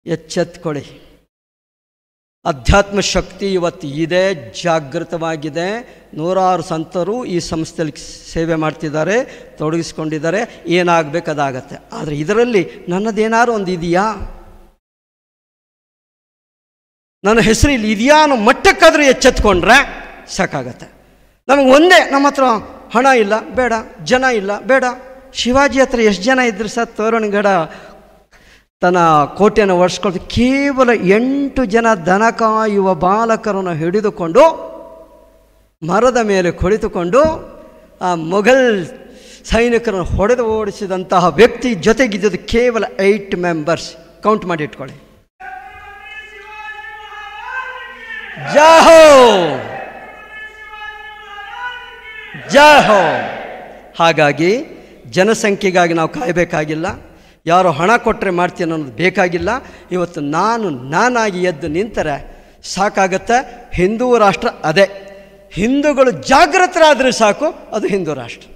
ಎಚ್ಚೆತ್ಕೊಳ್ಳಿ ಅಧ್ಯಾತ್ಮ ಶಕ್ತಿ ಇವತ್ತು ಇದೆ ಜಾಗೃತವಾಗಿದೆ ನೂರಾರು ಸಂತರು ಈ ಸಂಸ್ಥೆಯಲ್ಲಿ ಸೇವೆ ಮಾಡ್ತಿದ್ದಾರೆ ತೊಡಗಿಸ್ಕೊಂಡಿದ್ದಾರೆ ಏನಾಗಬೇಕು ಅದಾಗತ್ತೆ ಆದರೆ ಇದರಲ್ಲಿ ನನ್ನದೇನಾದ್ರು ಒಂದು ಇದೆಯಾ ನನ್ನ ಹೆಸರು ಇಲ್ಲಿ ಇದೆಯಾ ಅನ್ನೋ ಮಟ್ಟಕ್ಕಾದರೂ ಎಚ್ಚೆತ್ಕೊಂಡ್ರೆ ಸಾಕಾಗತ್ತೆ ನಮಗೆ ಒಂದೇ ನಮ್ಮ ಹತ್ರ ಹಣ ಇಲ್ಲ ಬೇಡ ಜನ ಇಲ್ಲ ಬೇಡ ಶಿವಾಜಿ ಹತ್ರ ಎಷ್ಟು ಜನ ಇದ್ರು ಸರ್ ತೋರಣಗಡ ತನ್ನ ಕೋಟೆಯನ್ನು ಒರೆಸ್ಕೊಂಡು ಕೇವಲ ಎಂಟು ಜನ ದನ ಕಾಯುವ ಬಾಲಕರನ್ನು ಹಿಡಿದುಕೊಂಡು ಮರದ ಮೇಲೆ ಕುಳಿತುಕೊಂಡು ಆ ಮೊಘಲ್ ಸೈನಿಕರನ್ನು ಹೊಡೆದು ಓಡಿಸಿದಂತಹ ವ್ಯಕ್ತಿ ಜೊತೆಗಿದ್ದದ್ದು ಕೇವಲ ಏಯ್ಟ್ ಮೆಂಬರ್ಸ್ ಕೌಂಟ್ ಮಾಡಿ ಇಟ್ಕೊಳ್ಳಿ ಜಾಹೋ ಜಾಹೋ ಹಾಗಾಗಿ ಜನಸಂಖ್ಯೆಗಾಗಿ ನಾವು ಕಾಯಬೇಕಾಗಿಲ್ಲ ಯಾರು ಹಣ ಕೊಟ್ಟರೆ ಮಾಡ್ತೀನಿ ಅನ್ನೋದು ಬೇಕಾಗಿಲ್ಲ ಇವತ್ತು ನಾನು ನಾನಾಗಿ ಎದ್ದು ನಿಂತರೆ ಸಾಕಾಗತ್ತೆ ಹಿಂದೂ ರಾಷ್ಟ್ರ ಅದೇ ಹಿಂದೂಗಳು ಜಾಗೃತರಾದರೆ ಸಾಕು ಅದು ಹಿಂದೂ ರಾಷ್ಟ್ರ